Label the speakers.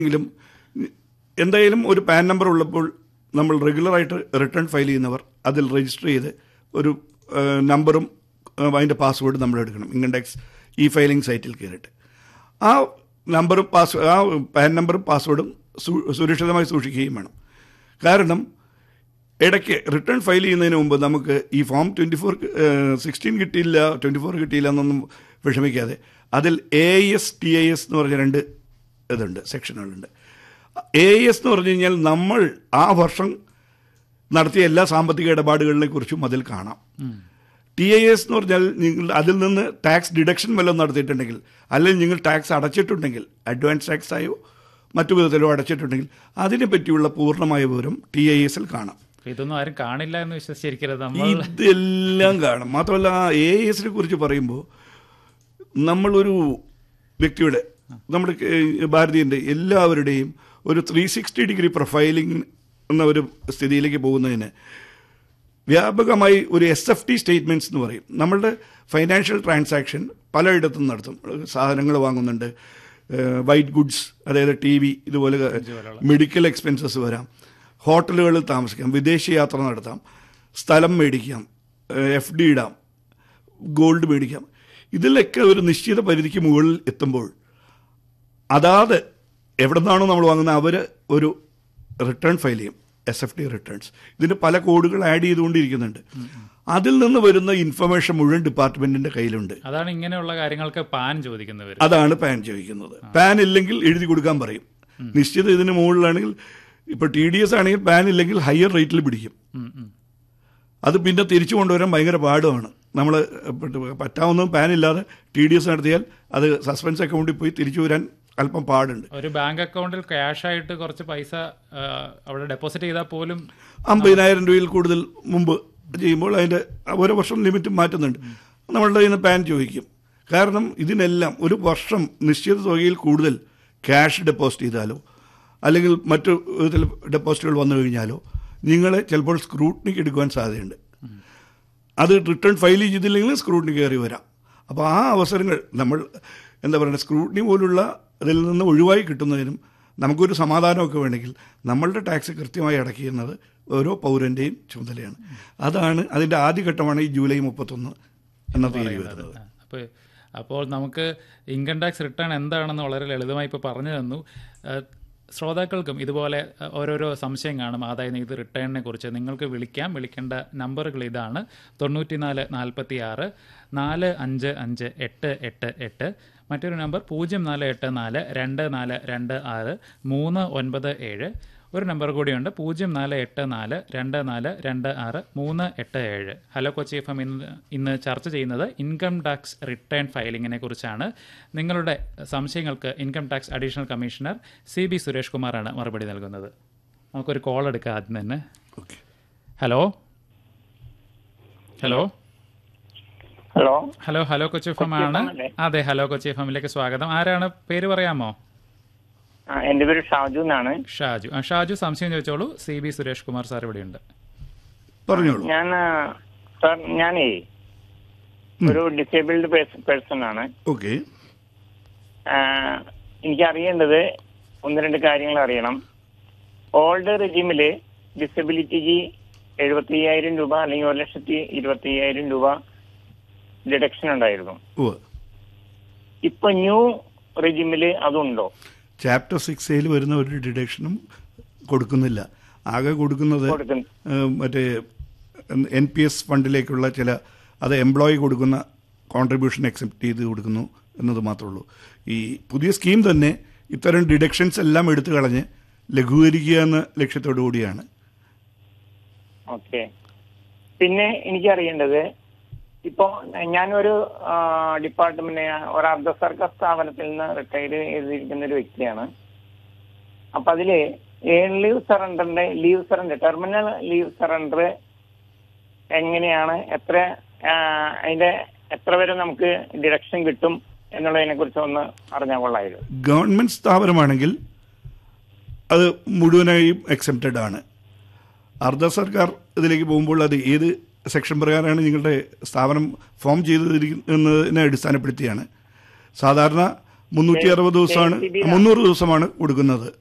Speaker 1: എങ്കിലും എന്തായാലും ഒരു പാൻ നമ്പർ ഉള്ളപ്പോൾ നമ്മൾ റെഗുലറായിട്ട് റിട്ടേൺ ഫയൽ ചെയ്യുന്നവർ അതിൽ രജിസ്റ്റർ ചെയ്ത് ഒരു ആ, നമ്പറും ആ, അതിൻ്റെ പാസ്വേഡ് നമ്മൾ എടുക്കണം ഇൻകം ടാക്സ് ഇ ഫയലിംഗ് സൈറ്റിൽ കയറിയിട്ട് ആ നമ്പറും പാസ് ആ പാൻ നമ്പറും പാസ്വേഡും സു- സുരക്ഷിതമായി സൂക്ഷിക്കുകയും വേണം കാരണം ഇടയ്ക്ക് റിട്ടേൺ ഫയൽ ചെയ്യുന്നതിന് മുമ്പ് നമുക്ക് ഈ ഫോം ട്വൻറ്റി ഫോർ സിക്സ്റ്റീൻ കിട്ടിയില്ല ട്വൻറ്റി ഫോർ കിട്ടിയില്ല എന്നൊന്നും വിഷമിക്കാതെ അതിൽ A S T I S എന്ന് പറഞ്ഞ രണ്ട് ഇതുണ്ട് സെക്ഷനുകളുണ്ട് എ എസ് എന്ന് പറഞ്ഞു കഴിഞ്ഞാൽ നമ്മൾ ആ വർഷം നടത്തിയ എല്ലാ സാമ്പത്തിക ഇടപാടുകളെ കുറിച്ചും അതിൽ കാണാം ടി ഐ എസ് എന്ന് പറഞ്ഞാൽ നിങ്ങൾ അതിൽ നിന്ന് ടാക്സ് ഡിഡക്ഷൻ വല്ലതും നടത്തിയിട്ടുണ്ടെങ്കിൽ അല്ലെങ്കിൽ നിങ്ങൾ ടാക്സ് അടച്ചിട്ടുണ്ടെങ്കിൽ അഡ്വാൻസ് ടാക്സ് ആയോ മറ്റു വിധത്തിലോ അടച്ചിട്ടുണ്ടെങ്കിൽ അതിനെ പറ്റിയുള്ള പൂർണ്ണമായ വിവരം ടി ഐ എസിൽ കാണാം
Speaker 2: ഇതൊന്നും ആരും കാണില്ല എന്ന് വിശ്വസിച്ചിരിക്കരുത് നമ്മൾ
Speaker 1: ഇതെല്ലാം കാണും മാത്രമല്ല ആ എ എസിനെ കുറിച്ച് പറയുമ്പോൾ നമ്മളൊരു വ്യക്തിയുടെ നമ്മുടെ കേ- ഭാരതീയൻ്റെ എല്ലാവരുടെയും ഒരു ത്രീ സിക്സ്റ്റി ഡിഗ്രി പ്രൊഫൈലിംഗ് എന്ന ഒരു സ്ഥിതിയിലേക്ക് പോകുന്നതിന് വ്യാപകമായി ഒരു എസ് എഫ് ടി സ്റ്റേറ്റ്മെൻറ്റ്സ് എന്ന് പറയും നമ്മളുടെ ഫൈനാൻഷ്യൽ ട്രാൻസാക്ഷൻ പലയിടത്തും നടത്തും സാധനങ്ങൾ വാങ്ങുന്നുണ്ട് വൈറ്റ് ഗുഡ്സ് അതായത് ടി വി ഇതുപോലെ മെഡിക്കൽ എക്സ്പെൻസസ് വരാം ഹോട്ടലുകളിൽ താമസിക്കാം വിദേശ യാത്ര നടത്താം സ്ഥലം മേടിക്കാം എഫ് ഡി ഇടാം ഗോൾഡ് മേടിക്കാം ഇതിലൊക്കെ ഒരു നിശ്ചിത പരിധിക്ക് മുകളിൽ എത്തുമ്പോൾ അതാത് എവിടെ നിന്നാണോ നമ്മൾ വാങ്ങുന്നത് അവർ ഒരു റിട്ടേൺ ഫയൽ ചെയ്യും എസ് എഫ് ടി റിട്ടേൺസ് ഇതിന് പല കോഡുകൾ ആഡ് ചെയ്തുകൊണ്ടിരിക്കുന്നുണ്ട് അതിൽ നിന്ന് വരുന്ന ഇൻഫർമേഷൻ മുഴുവൻ ഡിപ്പാർട്ട്മെന്റിന്റെ കയ്യിലുണ്ട്
Speaker 2: അതാണ് ഇങ്ങനെയുള്ള കാര്യങ്ങൾക്ക് പാൻ ചോദിക്കുന്നവർ
Speaker 1: അതാണ് പാൻ ചോദിക്കുന്നത് പാൻ ഇല്ലെങ്കിൽ എഴുതി കൊടുക്കാൻ പറയും നിശ്ചിത ഇതിന് മുകളിലാണെങ്കിൽ ഇപ്പോൾ ടി ഡി എസ് ആണെങ്കിൽ പാൻ ഇല്ലെങ്കിൽ ഹയർ റേറ്റിൽ പിടിക്കും അത് പിന്നെ തിരിച്ചു കൊണ്ടുവരാൻ ഭയങ്കര പാടുമാണ് നമ്മൾ പറ്റാവുന്നതും പാൻ ഇല്ലാതെ ടി ഡി എസ് നടത്തിയാൽ അത് സസ്പെൻസ് അക്കൗണ്ടിൽ പോയി തിരിച്ചു വരാൻ അല്പം പാടുണ്ട്
Speaker 2: ഒരു ബാങ്ക് അക്കൗണ്ടിൽ ക്യാഷ് ആയിട്ട് കുറച്ച് പൈസ ആ, അവിടെ ഡെപ്പോസിറ്റ് ചെയ്താൽ പോലും
Speaker 1: അമ്പതിനായിരം രൂപയിൽ കൂടുതൽ മുമ്പ് ചെയ്യുമ്പോൾ അതിൻ്റെ ഓരോ വർഷം ലിമിറ്റ് മാറ്റുന്നുണ്ട് നമ്മളുടെ കയ്യിൽ നിന്ന് പാൻ ചോദിക്കും കാരണം ഇതിനെല്ലാം ഒരു വർഷം നിശ്ചിത തുകയിൽ കൂടുതൽ ക്യാഷ് ഡെപ്പോസിറ്റ് ചെയ്താലോ അല്ലെങ്കിൽ മറ്റു വിധത്തിൽ ഡെപ്പോസിറ്റുകൾ വന്നു കഴിഞ്ഞാലോ നിങ്ങളെ ചിലപ്പോൾ സ്ക്രൂട്ടിനിക്ക് എടുക്കുവാൻ സാധ്യതയുണ്ട് അത് റിട്ടേൺ ഫയൽ ചെയ്തില്ലെങ്കിൽ സ്ക്രൂട്ടിനി കയറി വരാം അപ്പോൾ ആ അവസരങ്ങൾ നമ്മൾ എന്താ പറയുക സ്ക്രൂട്ടിനി പോലുള്ള ഇതിൽ നിന്ന് ഒഴിവായി കിട്ടുന്നതിനും നമുക്കൊരു സമാധാനമൊക്കെ വേണമെങ്കിൽ നമ്മളുടെ ടാക്സ് കൃത്യമായി അടയ്ക്കുന്നത് ഓരോ പൗരൻ്റെയും ചുമതലയാണ് അതാണ് അതിൻ്റെ ആദ്യഘട്ടമാണ് ഈ ജൂലൈ മുപ്പത്തൊന്ന് എന്ന തീയതി വരുന്നത്
Speaker 2: അപ്പോൾ അപ്പോൾ നമുക്ക് ഇൻകം ടാക്സ് റിട്ടേൺ എന്താണെന്ന് വളരെ ലളിതമായി ഇപ്പോൾ പറഞ്ഞു തന്നു ആ, ശ്രോതാക്കൾക്കും ഇതുപോലെ ആ, ഓരോരോ സംശയം കാണും ആദായ നികുതി റിട്ടേണിനെ കുറിച്ച് നിങ്ങൾക്ക് വിളിക്കാം വിളിക്കേണ്ട നമ്പറുകൾ ഇതാണ് തൊണ്ണൂറ്റിനാല് നാൽപ്പത്തി ആറ് നാല് അഞ്ച് അഞ്ച് എട്ട് എട്ട് എട്ട് മറ്റൊരു നമ്പർ പൂജ്യം നാല് എട്ട് നാല് രണ്ട് നാല് രണ്ട് ആറ് മൂന്ന് ഒൻപത് ഏഴ് ഒരു നമ്പർ കൂടിയുണ്ട് പൂജ്യം നാല് എട്ട് നാല് രണ്ട് നാല് രണ്ട് ആറ് മൂന്ന് എട്ട് ഏഴ് ഹലോ കൊച്ചി എഫ് എം ഇന്ന് ഇന്ന് ചർച്ച ചെയ്യുന്നത് ഇൻകം ടാക്സ് റിട്ടേൺ ഫയലിങ്ങിനെ കുറിച്ചാണ് നിങ്ങളുടെ സംശയങ്ങൾക്ക് income tax additional commissioner C B Suresh കുമാറാണ് മറുപടി നൽകുന്നത് നമുക്കൊരു കോൾ എടുക്കാം ആദ്യം തന്നെ
Speaker 1: okay
Speaker 2: hello hello
Speaker 3: hello
Speaker 2: hello hello Kochi F M ആണ്
Speaker 3: അല്ലേ?
Speaker 2: അതെ ഹലോ കൊച്ചി എഫ് എമ്മിലേക്ക് സ്വാഗതം ആരാണ് പേര് പറയാമോ
Speaker 3: ആ, എന്റെ പേര് ഷാജു എന്നാണ്
Speaker 2: ഷാജു ആ ഷാജു സംശയം ചോദിച്ചോളൂ C B Suresh Kumar sir ഇവിടെയുണ്ട്
Speaker 1: പറഞ്ഞോളൂ
Speaker 3: ഞാൻ ആ, സാർ ഞാനേ ഒരു ഡിസേബിൾഡ് പേഴ്സൺ ആണ്
Speaker 1: ഓക്കെ
Speaker 3: ആ, എനിക്ക് അറിയേണ്ടത് ഒന്ന് രണ്ട് കാര്യങ്ങൾ അറിയണം ഓൾഡ് റെജിമില് ഡിസബിലിറ്റിക്ക് എഴുപത്തി അയ്യായിരം രൂപ അല്ലെങ്കിൽ ഒരു ലക്ഷത്തി ഇരുപത്തി അയ്യായിരം രൂപ ഡിഡക്ഷൻ ഉണ്ടായിരുന്നു
Speaker 1: ഓ
Speaker 3: ഇപ്പൊ ന്യൂ റെജിമില് അതുണ്ടോ
Speaker 1: ചാപ്റ്റർ സിക്സ് എയിൽ വരുന്ന ഒരു ഡിഡക്ഷനും കൊടുക്കുന്നില്ല ആകെ കൊടുക്കുന്നത്
Speaker 3: കൊടുക്കുന്നു
Speaker 1: ഏഹ്, മറ്റേ എൻ പി എസ് ഫണ്ടിലേക്കുള്ള ചില അത് എംപ്ലോയി കൊടുക്കുന്ന കോൺട്രിബ്യൂഷൻ അക്സെപ്റ്റ് ചെയ്ത് കൊടുക്കുന്നു എന്നത് മാത്രമേ ഉള്ളൂ ഈ പുതിയ സ്കീം തന്നെ ഇത്തരം ഡിഡക്ഷൻസ് എല്ലാം എടുത്തു കളഞ്ഞ് ലഘൂകരിക്കുക എന്ന ലക്ഷ്യത്തോടു കൂടിയാണ്
Speaker 3: ഓക്കെ പിന്നെ എനിക്ക് അറിയേണ്ടത് ഇപ്പോ ഞാനൊരു ആ, ഡിപ്പാർട്ട്മെന്റ് ഒരു അർദ്ധ സർക്കാർ സ്ഥാപനത്തിൽ നിന്ന് റിട്ടയർ ചെയ്തിരിക്കുന്ന ഒരു വ്യക്തിയാണ് അപ്പൊ അതില് ഏൺ ലീവ് സറണ്ടറിന്റെ leave surrender terminal leave surrender എങ്ങനെയാണ് എത്ര ആ, അതിന്റെ എത്ര വരെ നമുക്ക് ഡിഡക്ഷൻ കിട്ടും എന്നുള്ളതിനെ കുറിച്ച് ഒന്ന് അറിഞ്ഞാൽ കൊള്ളായിരുന്നു
Speaker 1: ഗവൺമെൻറ് സ്ഥാപനമാണെങ്കിൽ അത് മുഴുവനായും എക്സെപ്റ്റഡ് ആണ് അർദ്ധ സർക്കാർ ഇതിലേക്ക് പോകുമ്പോൾ അത് ഏത് സെക്ഷൻ പ്രകാരമാണ് നിങ്ങളുടെ സ്ഥാപനം ഫോം ചെയ്തിരിക്കുന്നതിനെ അടിസ്ഥാനപ്പെടുത്തിയാണ് സാധാരണ മുന്നൂറ്റി അറുപത് ദിവസമാണ്
Speaker 3: KCB
Speaker 1: മുന്നൂറ് ദിവസമാണ് കൊടുക്കുന്നത്